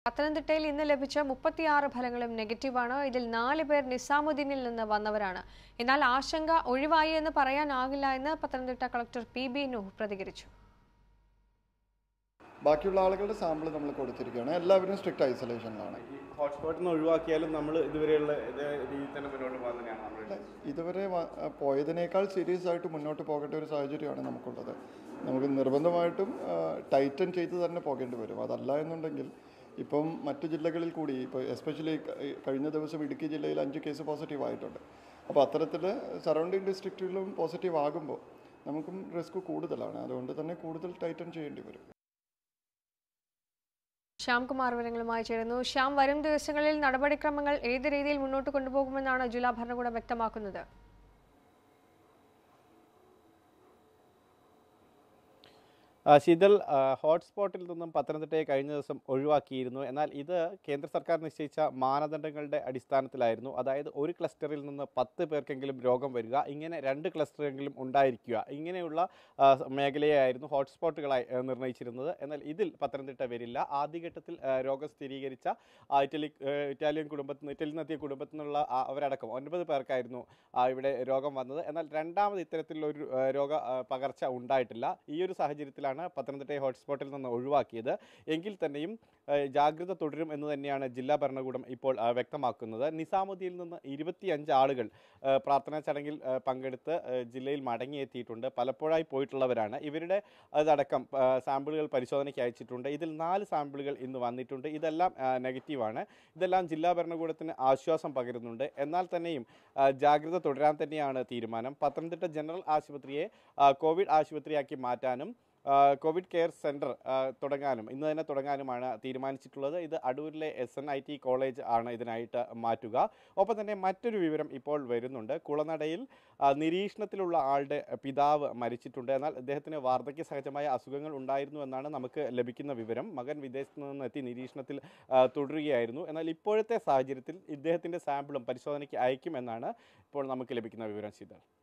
പത്തനംതിട്ടയിൽ ഇന്ന് ലഭിച്ച മുപ്പത്തിയാറ് ഫലങ്ങളും നെഗറ്റീവാണ് ഇതിൽ നാല് പേർ നിസാമുദ്ദീനിൽ നിന്ന് വന്നവരാണ് എന്നാൽ ആശങ്ക ഒഴിവായി എന്ന് പറയാനാകില്ല എന്ന് Pathanamthitta collector P B Nooh പ്രതികരിച്ചു ബാക്കിയുള്ള ആളുകളുടെ സാമ്പിൾ നമ്മൾ കൊടുത്തിരിക്കുകയാണ് എല്ലാവരും സ്ട്രിക്റ്റ് ഐസൊലേഷനിലാണ് ഹോട്ട്സ്പോട്ടിൽ നിന്ന് ഒഴിവാക്കിയാലും നമ്മൾ ഇതുവരെയുള്ള ഇതേ രീതിയിൽ തന്നെ മുന്നോട്ട് പോകാൻ തന്നെയാണ് നമ്മൾ ഇതുവരെ വ- പോയതിനേക്കാൾ സീരിയസ് ആയിട്ട് മുന്നോട്ട് പോകേണ്ട ഒരു സാഹചര്യമാണ് നമുക്കുള്ളത് നമുക്ക് നിർബന്ധമായിട്ടും ടൈറ്റൻ ചെയ്ത് തന്നെ പോകേണ്ടി വരും അതല്ല എന്നുണ്ടെങ്കിൽ ഇപ്പം മറ്റു ജില്ലകളിൽ കൂടി ഇപ്പോൾ എസ്പെഷ്യലി കഴിഞ്ഞ ദിവസം ഇടുക്കി ജില്ലയിൽ അഞ്ച് കേസ് പോസിറ്റീവ് ആയിട്ടുണ്ട് അപ്പോൾ അത്തരത്തിൽ സറൗണ്ടിങ് ഡിസ്ട്രിക്റ്റിലും പോസിറ്റീവ് ആകുമ്പോൾ നമുക്കും റിസ്ക് കൂടുതലാണ് അതുകൊണ്ട് തന്നെ കൂടുതൽ ടൈറ്റൻ ചെയ്യേണ്ടി വരും ശ്യാംകുമാർ വിവരങ്ങളുമായി ചേരുന്നു ശ്യാം വരും ദിവസങ്ങളിൽ നടപടിക്രമങ്ങൾ ഏത് രീതിയിൽ മുന്നോട്ട് കൊണ്ടുപോകുമെന്നാണ് ജില്ലാ ഭരണകൂടം വ്യക്തമാക്കുന്നത് ആ, ശീതൽ ആ, ഹോട്ട്സ്പോട്ടിൽ നിന്നും പത്തനംതിട്ടയെ കഴിഞ്ഞ ദിവസം ഒഴിവാക്കിയിരുന്നു എന്നാൽ ഇത് കേന്ദ്ര സർക്കാർ നിശ്ചയിച്ച മാനദണ്ഡങ്ങളുടെ അടിസ്ഥാനത്തിലായിരുന്നു അതായത് ഒരു ക്ലസ്റ്ററിൽ നിന്ന് പത്ത് പേർക്കെങ്കിലും രോഗം വരിക ഇങ്ങനെ രണ്ട് ക്ലസ്റ്ററെങ്കിലും ഉണ്ടായിരിക്കുക ഇങ്ങനെയുള്ള ആ, മേഖലയായിരുന്നു ഹോട്ട്സ്പോട്ടുകളായി ആ, നിർണ്ണയിച്ചിരുന്നത് എന്നാൽ ഇതിൽ പത്തനംതിട്ട വരില്ല ആദ്യഘട്ടത്തിൽ ആ, രോഗം സ്ഥിരീകരിച്ച ആ, ഇറ്റലി ആ, ഇറ്റാലിയൻ കുടുംബത്തിൽ നിന്ന് ഇറ്റലിയിൽ നിന്നെത്തിയ കുടുംബത്തിൽ നിന്നുള്ള ആ, അവരടക്കം ഒൻപത് പേർക്കായിരുന്നു ആ, ഇവിടെ രോഗം വന്നത് എന്നാൽ രണ്ടാമത് ഇത്തരത്തിലുള്ള ഒരു ആ, രോഗ ആ, പകർച്ച ഉണ്ടായിട്ടില്ല ഈ ഒരു സാഹചര്യത്തിലാണ് പത്തനംതിട്ടയെ ഹോട്ട്സ്പോട്ടിൽ നിന്ന് ഒഴിവാക്കിയത് എങ്കിൽ തന്നെയും ആ, ജാഗ്രത തുടരും എന്ന് തന്നെയാണ് ജില്ലാ ഭരണകൂടം ഇപ്പോൾ ആ, വ്യക്തമാക്കുന്നത് നിസാമുദ്ദീനിൽ നിന്ന് ഇരുപത്തിയഞ്ച് ആളുകൾ ആ, പ്രാർത്ഥനാ ചടങ്ങിൽ ആ, പങ്കെടുത്ത് ആ, ജില്ലയിൽ മടങ്ങിയെത്തിയിട്ടുണ്ട് പലപ്പോഴായി പോയിട്ടുള്ളവരാണ് ഇവരുടെ അതടക്കം ആ, സാമ്പിളുകൾ പരിശോധനയ്ക്ക് അയച്ചിട്ടുണ്ട് ഇതിൽ നാല് സാമ്പിളുകൾ ഇന്ന് വന്നിട്ടുണ്ട് ഇതെല്ലാം ആ, നെഗറ്റീവാണ് ഇതെല്ലാം ജില്ലാ ഭരണകൂടത്തിന് ആശ്വാസം പകരുന്നുണ്ട് എന്നാൽ തന്നെയും ആ, ജാഗ്രത തുടരാൻ തന്നെയാണ് തീരുമാനം പത്തനംതിട്ട ജനറൽ ആശുപത്രിയെ ആ, കോവിഡ് ആശുപത്രിയാക്കി മാറ്റാനും ആ, കോവിഡ് കെയർ സെൻറ്റർ ആ, തുടങ്ങാനും ഇന്ന് തന്നെ തുടങ്ങാനുമാണ് തീരുമാനിച്ചിട്ടുള്ളത് ഇത് അടൂരിലെ S N I T college ആണ് ഇതിനായിട്ട് മാറ്റുക ഒപ്പം തന്നെ മറ്റൊരു വിവരം ഇപ്പോൾ വരുന്നുണ്ട് കുളനടയിൽ ആ, നിരീക്ഷണത്തിലുള്ള ആളുടെ പിതാവ് മരിച്ചിട്ടുണ്ട് എന്നാൽ അദ്ദേഹത്തിന് വാർദ്ധക്യ സഹജമായ അസുഖങ്ങൾ ഉണ്ടായിരുന്നു എന്നാണ് നമുക്ക് ലഭിക്കുന്ന വിവരം മകൻ വിദേശത്ത് നിന്ന് എത്തി നിരീക്ഷണത്തിൽ ആ, തുടരുകയായിരുന്നു എന്നാൽ ഇപ്പോഴത്തെ സാഹചര്യത്തിൽ ഇദ്ദേഹത്തിൻ്റെ സാമ്പിളും പരിശോധനയ്ക്ക് അയക്കുമെന്നാണ് ഇപ്പോൾ നമുക്ക് ലഭിക്കുന്ന വിവരം ശീതൾ